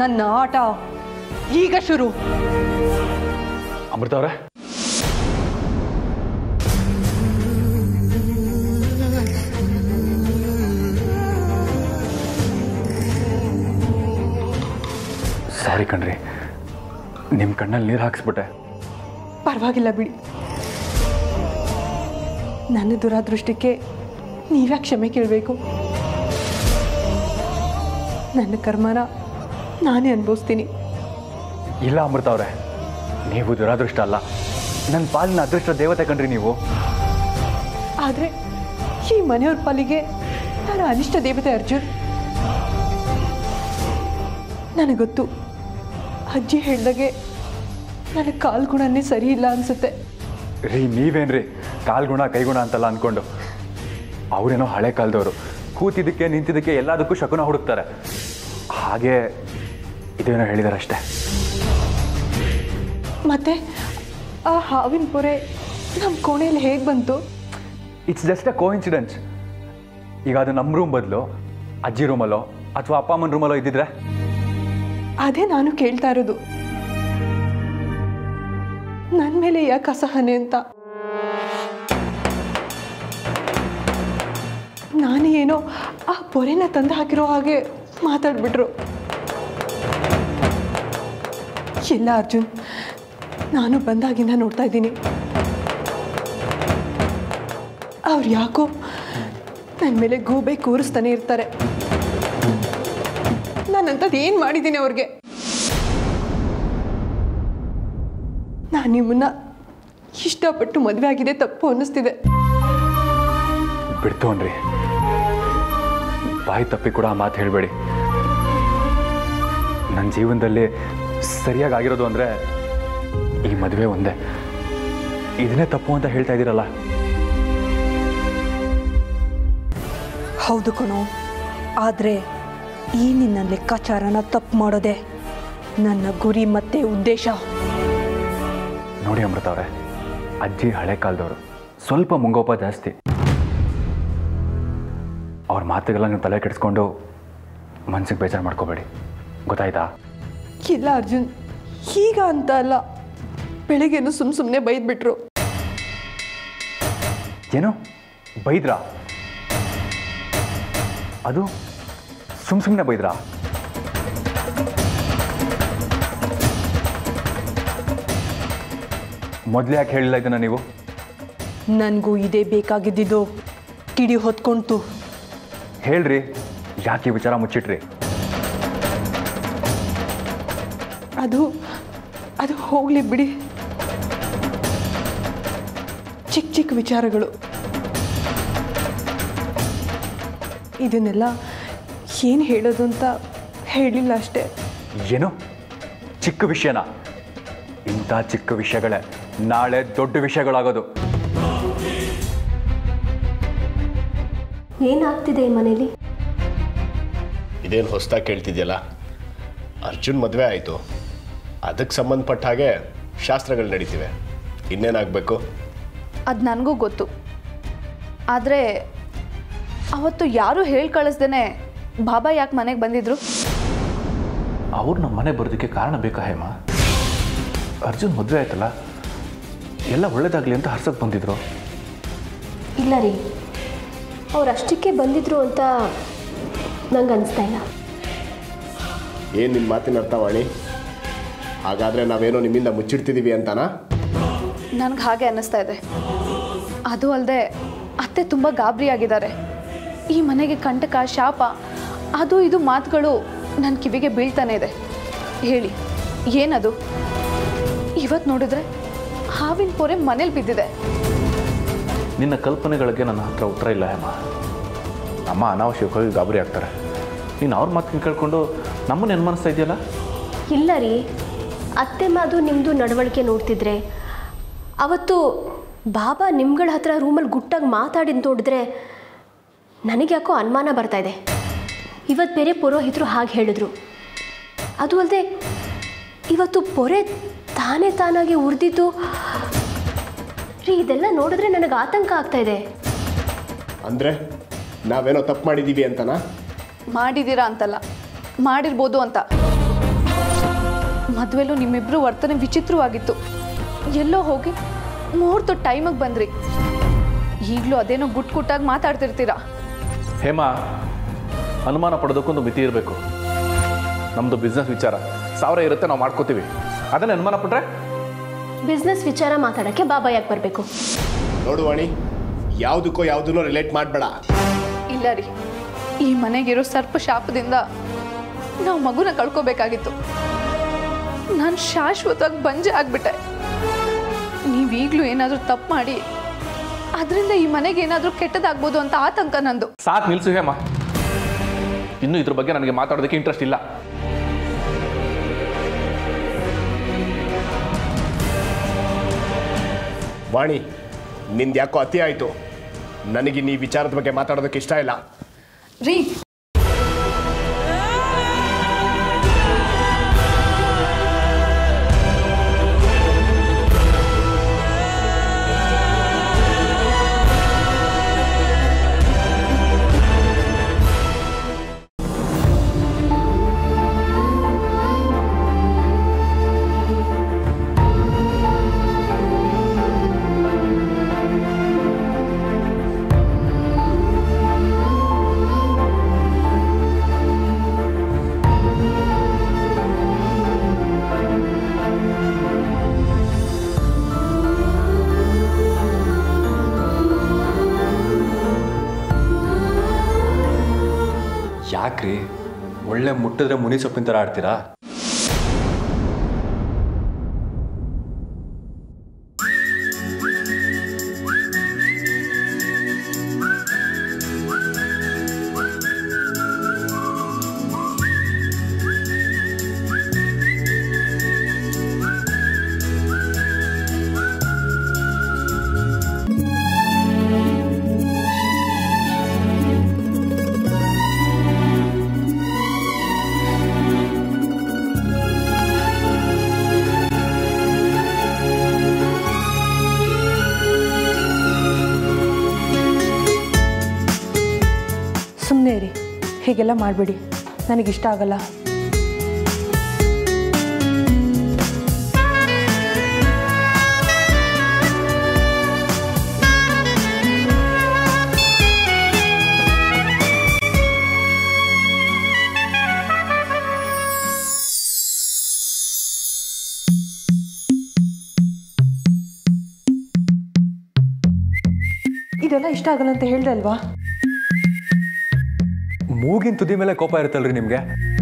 ನನ್ನ ಆಟ ಈಗ ಶುರು ಅಮೃತ ಅವರೇ ಸಾರಿ ಕಣ್ರಿ ನಿಮ್ಮ ಕಣ್ಣಲ್ಲಿ ನೀರು ಹಾಕ್ಸ್ಬಿಟ್ಟೆ ಪರವಾಗಿಲ್ಲ ಬಿಡಿ ನನ್ನ ದುರಾದೃಷ್ಟಕ್ಕೆ ನೀವ್ಯಾ ಕ್ಷಮೆ ಕೇಳಬೇಕು ನನ್ನ ಕರ್ಮನ ನಾನೇ ಅನುಭವಿಸ್ತೀನಿ ಇಲ್ಲ ಅಮೃತ ಅವರೇ ನೀವು ದುರಾದೃಷ್ಟ ಅಲ್ಲ ನನ್ನ ಪಾಲಿನ ಅದೃಷ್ಟ ದೇವತೆ ಕಣ್ರಿ ನೀವು ಆದರೆ ಈ ಮನೆಯವ್ರ ಪಾಲಿಗೆ ನಾನು ಅನಿಷ್ಟ ದೇವತೆ ಅರ್ಜುನ್ ನನಗೆ ಗೊತ್ತು ಅಜ್ಜಿ ಹೇಳ್ದಾಗೆ ನನ್ನ ಕಾಲು ಗುಣನೇ ಸರಿ ಇಲ್ಲ ಅನ್ಸುತ್ತೆ ರೀ ನೀವೇನ್ರಿ ಕಾಲ್ಗುಣ ಕೈಗುಣ ಅಂತಲ್ಲ ಅಂದ್ಕೊಂಡು ಅವರೇನೋ ಹಳೆ ಕಾಲದವರು ಕೂತಿದ್ದಕ್ಕೆ ನಿಂತಿದ್ದಕ್ಕೆ ಎಲ್ಲದಕ್ಕೂ ಶಕುನ ಹುಡುಕ್ತಾರೆ ಹಾಗೆ ಇದೇನೋ ಹೇಳಿದಾರೆ ಅಷ್ಟೇ ಮತ್ತೆ ಆ ಹಾವಿನ ಪೊರೆ ನಮ್ಮ ಕೋಣೆಯಲ್ಲಿ ಹೇಗೆ ಬಂತು ಇಟ್ಸ್ ಜಸ್ಟ್ ಅ ಕೋಇನ್ಸಿಡೆನ್ಸ್ ಈಗ ಅದು ನಮ್ಮ ರೂಮ್ ಬದಲು ಅಜ್ಜಿ ರೂಮಲ್ಲೋ ಅಥವಾ ಅಪ್ಪ ಅಮ್ಮನ ರೂಮಲ್ಲೋ ಇದ್ದಿದ್ರೆ ಅದೇ ನಾನು ಕೇಳ್ತಾ ಇರೋದು ನನ್ನ ಮೇಲೆ ಯಾಕೆ ಅಸಹನೆ ಅಂತ ನಾನು ಏನೋ ಆ ಪೊರೆನ ತಂದು ಹಾಕಿರೋ ಹಾಗೆ ಮಾತಾಡ್ಬಿಟ್ರು ಇಲ್ಲ ಅರ್ಜುನ್ ನಾನು ಬಂದಾಗಿಂದ ನೋಡ್ತಾ ಇದ್ದೀನಿ ಅವ್ರು ಯಾಕೋ ನನ್ನ ಮೇಲೆ ಗೂಬೆ ಕೂರಿಸ್ತಾನೆ ಇರ್ತಾರೆ ನಾನಂಥದ್ದು ಏನು ಮಾಡಿದ್ದೀನಿ ಅವ್ರಿಗೆ ನಾನು ನಿಮ್ಮನ್ನ ಇಷ್ಟಪಟ್ಟು ಮದುವೆ ಆಗಿದೆ ತಪ್ಪು ಅನ್ನಿಸ್ತಿದೆ ಬಿಡ್ತೋನ್ರಿ ಬಾಯಿ ತಪ್ಪಿ ಕೂಡ ಆ ಮಾತು ಹೇಳಬೇಡಿ ನನ್ನ ಜೀವನದಲ್ಲಿ ಸರಿಯಾಗಿ ಆಗಿರೋದು ಅಂದರೆ ಈ ಮದುವೆ ಒಂದೇ ಇದನ್ನೇ ತಪ್ಪು ಅಂತ ಹೇಳ್ತಾ ಇದ್ದೀರಲ್ಲ ಹೌದು ಕಣೋ ಆದರೆ ಈ ನಿನ್ನ ಲೆಕ್ಕಾಚಾರನ ತಪ್ಪು ಮಾಡೋದೆ ನನ್ನ ಗುರಿ ಮತ್ತೆ ಉದ್ದೇಶ ನೋಡಿ ಅಮೃತ ಅವರೇ ಅಜ್ಜಿ ಹಳೆ ಕಾಲದವರು ಸ್ವಲ್ಪ ಮುಂಗೋಪ ಜಾಸ್ತಿ ಅವ್ರ ಮಾತುಗೆಲ್ಲ ನೀವು ತಲೆ ಕೆಡಿಸ್ಕೊಂಡು ಮನ್ಸಿಗೆ ಬೇಜಾರು ಮಾಡ್ಕೋಬೇಡಿ ಗೊತ್ತಾಯ್ತಾ ಇಲ್ಲ ಅರ್ಜುನ್ ಈಗ ಅಂತ ಅಲ್ಲ ಬೆಳಗ್ಗೆನು ಸುಮ್ಮ ಸುಮ್ಮನೆ ಬೈದ್ಬಿಟ್ರು ಏನು ಬೈದ್ರಾ ಅದು ಸುಮ್ ಸುಮ್ಮನೆ ಬೈದ್ರಾ ಮೊದಲೇ ಯಾಕೆ ಹೇಳಿಲ್ಲ ಇದನ್ನ ನೀವು ನನಗೂ ಇದೇ ಬೇಕಾಗಿದ್ದಿದ್ದು ಕಿಡಿ ಹೊತ್ಕೊಂತು ಹೇಳ್ರಿ ಯಾಕೆ ಈ ವಿಚಾರ ಮುಚ್ಚಿಟ್ರಿ ಅದು ಅದು ಹೋಗ್ಲಿ ಬಿಡಿ ಚಿಕ್ಕ ಚಿಕ್ಕ ವಿಚಾರಗಳು ಇದನ್ನೆಲ್ಲ ಏನು ಹೇಳೋದು ಅಂತ ಹೇಳಿಲ್ಲ ಅಷ್ಟೇ ಏನು ಚಿಕ್ಕ ವಿಷಯನ ಇಂಥ ಚಿಕ್ಕ ವಿಷಯಗಳೇ ನಾಳೆ ದೊಡ್ಡ ವಿಷಯಗಳಾಗೋದು ಏನಾಗ್ತಿದೆ ಈ ಮನೇಲಿ ಇದೇನು ಹೊಸ್ದಾಗಿ ಕೇಳ್ತಿದ್ಯಲ್ಲ ಅರ್ಜುನ್ ಮದುವೆ ಆಯಿತು ಅದಕ್ಕೆ ಸಂಬಂಧಪಟ್ಟ ಹಾಗೆ ಶಾಸ್ತ್ರಗಳು ನಡೀತಿವೆ ಇನ್ನೇನಾಗಬೇಕು ಅದು ನನಗೂ ಗೊತ್ತು ಆದರೆ ಅವತ್ತು ಯಾರೂ ಹೇಳಿ ಕಳಿಸ್ದೇನೆ ಬಾಬಾ ಯಾಕೆ ಮನೆಗೆ ಬಂದಿದ್ರು ಅವ್ರು ನಮ್ಮ ಮನೆ ಬರೋದಕ್ಕೆ ಕಾರಣ ಬೇಕಾ ಹೇಮ ಅರ್ಜುನ್ ಮದುವೆ ಆಯ್ತಲ್ಲ ಎಲ್ಲ ಒಳ್ಳೇದಾಗಲಿ ಅಂತ ಹರ್ಸಕ್ಕೆ ಬಂದಿದ್ರು ಇಲ್ಲ ರೀ ಅವ್ರು ಅಷ್ಟಕ್ಕೆ ಬಂದಿದ್ರು ಅಂತ ನಂಗೆ ಅನಿಸ್ತಾ ಇಲ್ಲ ಏನು ನಿಮ್ಮ ಮಾತಿನ ಅರ್ಥ ವಾಣಿ ಹಾಗಾದರೆ ನಾವೇನೋ ನಿಮ್ಮಿಂದ ಮುಚ್ಚಿಡ್ತಿದ್ದೀವಿ ಅಂತನಾ ನನಗೆ ಹಾಗೆ ಅನ್ನಿಸ್ತಾ ಇದೆ ಅದು ಅಲ್ಲದೆ ಅತ್ತೆ ತುಂಬ ಗಾಬರಿ ಆಗಿದ್ದಾರೆ ಈ ಮನೆಗೆ ಕಂಟಕ ಶಾಪ ಅದು ಇದು ಮಾತುಗಳು ನನ್ನ ಕಿವಿಗೆ ಬೀಳ್ತಾನೆ ಇದೆ ಹೇಳಿ ಏನದು ಇವತ್ತು ನೋಡಿದ್ರೆ ಹಾವಿನ ಪೊರೆ ಮನೇಲಿ ಬಿದ್ದಿದೆ ನಿನ್ನ ಕಲ್ಪನೆಗಳಿಗೆ ನನ್ನ ಹತ್ರ ಉತ್ತರ ಇಲ್ಲ ಹೇಮ ಅಮ್ಮ ಅನಾವಶ್ಯಕವಾಗಿ ಗಾಬರಿ ಆಗ್ತಾರೆ ನೀನು ಅವ್ರ ಮಾತನ್ನ ಕೇಳ್ಕೊಂಡು ನಮ್ಮನ್ನು ಅನುಮಾನಿಸ್ತಾ ಇದೆಯಲ್ಲ ಇಲ್ಲ ರೀ ಅತ್ತೆ ಮಾದು ನಿಮ್ಮದು ನಡವಳಿಕೆ ನೋಡ್ತಿದ್ರೆ ಅವತ್ತು ಬಾಬಾ ನಿಮ್ಗಳ ಹತ್ರ ರೂಮಲ್ಲಿ ಗುಟ್ಟಾಗಿ ಮಾತಾಡಿದ್ ನೋಡಿದ್ರೆ ನನಗೆ ಯಾಕೋ ಅನುಮಾನ ಬರ್ತಾ ಇದೆ ಇವತ್ತು ಬೇರೆ ಪುರೋಹಿತರು ಹಾಗೆ ಹೇಳಿದ್ರು ಅದು ಅಲ್ಲದೆ ಇವತ್ತು ಪೊರೆ ತಾನೇ ತಾನಾಗಿ ಉರಿದಿದ್ದು ರೀ ಇದೆಲ್ಲ ನೋಡಿದ್ರೆ ನನಗೆ ಆತಂಕ ಆಗ್ತಾ ಇದೆ ಅಂದರೆ ನಾವೇನೋ ತಪ್ಪು ಮಾಡಿದ್ದೀವಿ ಅಂತನಾ ಮಾಡಿದ್ದೀರಾ ಅಂತಲ್ಲ ಮಾಡಿರ್ಬೋದು ಅಂತ ಮದುವೆಲೂ ನಿಮ್ಮಿಬ್ರು ವರ್ತನೆ ವಿಚಿತ್ರವಾಗಿತ್ತು ಎಲ್ಲೋ ಹೋಗಿ ಮುಹೂರ್ತ ಟೈಮಿಗೆ ಬಂದ್ರಿ ಈಗಲೂ ಅದೇನೋ ಗುಟ್ ಗುಟ್ಟಾಗಿ ಮಾತಾಡ್ತಿರ್ತೀರಾ ಹೇಮಾ ಅನುಮಾನ ಪಡೋದಕ್ಕೊಂದು ಮಿತಿ ಇರಬೇಕು ನಮ್ಮದು ಬಿಸ್ನೆಸ್ ವಿಚಾರ ಸಾವಿರ ಇರುತ್ತೆ ನಾವು ಮಾಡ್ಕೋತೀವಿ ಅದನ್ನೇ ಅನುಮಾನ ಪಟ್ರೆ ಬಿಸ್ನೆಸ್ ವಿಚಾರ ಮಾತಾಡೋಕ್ಕೆ ಬಾಬಾ ಯಾಕೆ ಬರಬೇಕು ನೋಡು ವಾಣಿ ಯಾವುದಕ್ಕೋ ಯಾವುದನ್ನೋ ರಿಲೇಟ್ ಮಾಡಬೇಡ ಇಲ್ಲ ರೀ ಈ ಮನೆಗಿರೋ ಸರ್ಪ ಶಾಪದಿಂದ ನಾವು ಮಗುನ ಕಳ್ಕೋಬೇಕಾಗಿತ್ತು ನಾನು ಶಾಶ್ವತವಾಗಿ ಬಂಜೆ ಆಗ್ಬಿಟ್ಟೆ ನೀವೀಗಲೂ ಏನಾದರೂ ತಪ್ಪು ಮಾಡಿ ಅದರಿಂದ ಈ ಮನೆಗೆ ಏನಾದರೂ ಕೆಟ್ಟದಾಗ್ಬೋದು ಅಂತ ಆತಂಕ ನಂದು ಸಾಕು ನಿಲ್ಸು ಹೇಮ ಇನ್ನು ಇದ್ರ ಬಗ್ಗೆ ನನಗೆ ಮಾತಾಡೋದಕ್ಕೆ ಇಂಟ್ರೆಸ್ಟ್ ಇಲ್ಲ ವಾಣಿ ನಿಂದು ಯಾಕೋ ಅತಿ ಆಯಿತು ನನಗೆ ನೀ ವಿಚಾರದ ಬಗ್ಗೆ ಮಾತಾಡೋದಕ್ಕೆ ಇಷ್ಟ ಇಲ್ಲ ರೀ ಯಾಕ್ರಿ ಒಳ್ಳೆ ಮುಟ್ಟಿದ್ರೆ ಮುನಿ ಸೊಪ್ಪಿನ ಥರ ಆಡ್ತೀರಾ ಸುಮ್ಮನೆ ಇರಿ ಹೀಗೆಲ್ಲ ಮಾಡಬೇಡಿ ನನಗಿಷ್ಟ ಆಗಲ್ಲ ಇದೆಲ್ಲ ಇಷ್ಟ ಆಗಲ್ಲ ಅಂತ ಹೇಳ್ದೆ ಅಲ್ವಾ ಮೂಗಿನ ತುದಿ ಮೇಲೆ ಕೋಪ ಇರುತ್ತಲ್ರಿ ನಿಮಗೆ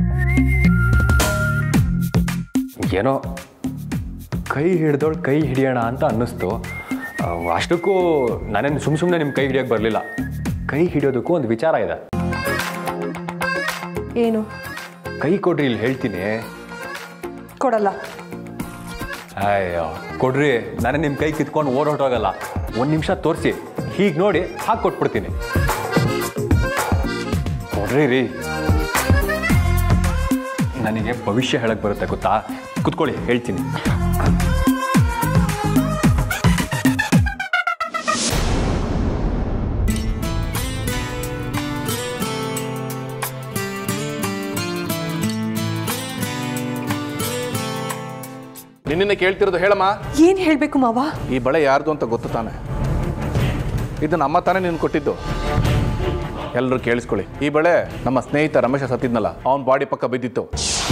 ಏನೋ ಕೈ ಹಿಡ್ದೋಳು ಕೈ ಹಿಡಿಯೋಣ ಅಂತ ಅನ್ನಿಸ್ತು ಆ, ಅಷ್ಟಕ್ಕೂ ನಾನೇನು ಸುಮ್ಮ ಸುಮ್ಮನೆ ನಿಮ್ಮ ಕೈ ಹಿಡಿಯೋಕ್ಕೆ ಬರಲಿಲ್ಲ ಕೈ ಹಿಡಿಯೋದಕ್ಕೂ ಒಂದು ವಿಚಾರ ಇದೆ ಏನು ಕೈ ಕೊಡ್ರಿ ಇಲ್ಲಿ ಹೇಳ್ತೀನಿ ಕೊಡಲ್ಲ ಅಯ್ಯೋ ಕೊಡ್ರಿ ನಾನೇ ನಿಮ್ಮ ಕೈ ಕಿತ್ಕೊಂಡು ಓಡ್ ಹೊರಟೋಗಲ್ಲ ಒಂದು ನಿಮಿಷ ತೋರಿಸಿ ಹೀಗೆ ನೋಡಿ ಹಾಕಿ ಕೊಟ್ಬಿಡ್ತೀನಿ ಕೊಡ್ರಿ ರೀ ನನಗೆ ಭವಿಷ್ಯ ಹೇಳಕ್ ಬರುತ್ತೆ ಗೊತ್ತಾ ಕುತ್ಕೊಳ್ಳಿ ಹೇಳ್ತೀನಿ ನಿನ್ನೆ ಕೇಳ್ತಿರೋದು ಹೇಳಮ್ಮ ಏನು ಹೇಳಬೇಕು ಮಾವ ಈ ಬಳೆ ಯಾರ್ದು ಅಂತ ಗೊತ್ತು ತಾನೆ ಇದು ನಮ್ಮ ತಾನೇ ನೀನು ಕೊಟ್ಟಿದ್ದು ಎಲ್ಲರೂ ಕೇಳಿಸ್ಕೊಳ್ಳಿ ಈ ಬಳೆ ನಮ್ಮ ಸ್ನೇಹಿತ ರಮೇಶ ಸತ್ತಿದ್ನಲ್ಲ ಅವನ ಬಾಡಿ ಪಕ್ಕ ಬಿದ್ದಿತ್ತು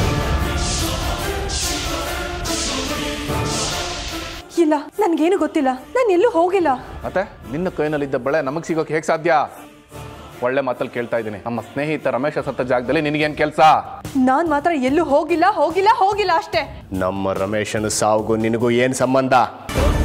ಇಲ್ಲ ನನಗೇನು ಗೊತ್ತಿಲ್ಲ ನಾನು ಎಲ್ಲೂ ಹೋಗಿಲ್ಲ ಮತ್ತೆ ನಿನ್ನ ಕೈನಲ್ಲಿದ್ದ ಬಳೆ ನಮಗೆ ಸಿಗೋಕೆ ಹೇಗೆ ಸಾಧ್ಯ ಒಳ್ಳೆ ಮಾತಲ್ಲಿ ಕೇಳ್ತಾ ಇದ್ದೀನಿ ನಮ್ಮ ಸ್ನೇಹಿತ ರಮೇಶ ಸತ್ತ ಜಾಗದಲ್ಲಿ ನಿನಗೇನು ಕೆಲಸ ನಾನು ಮಾತ್ರ ಎಲ್ಲೂ ಹೋಗಿಲ್ಲ ಹೋಗಿಲ್ಲ ಹೋಗಿಲ್ಲ ಅಷ್ಟೇ ನಮ್ಮ ರಮೇಶನ ಸಾವುಗೂ ನಿನಗೂ ಏನು ಸಂಬಂಧ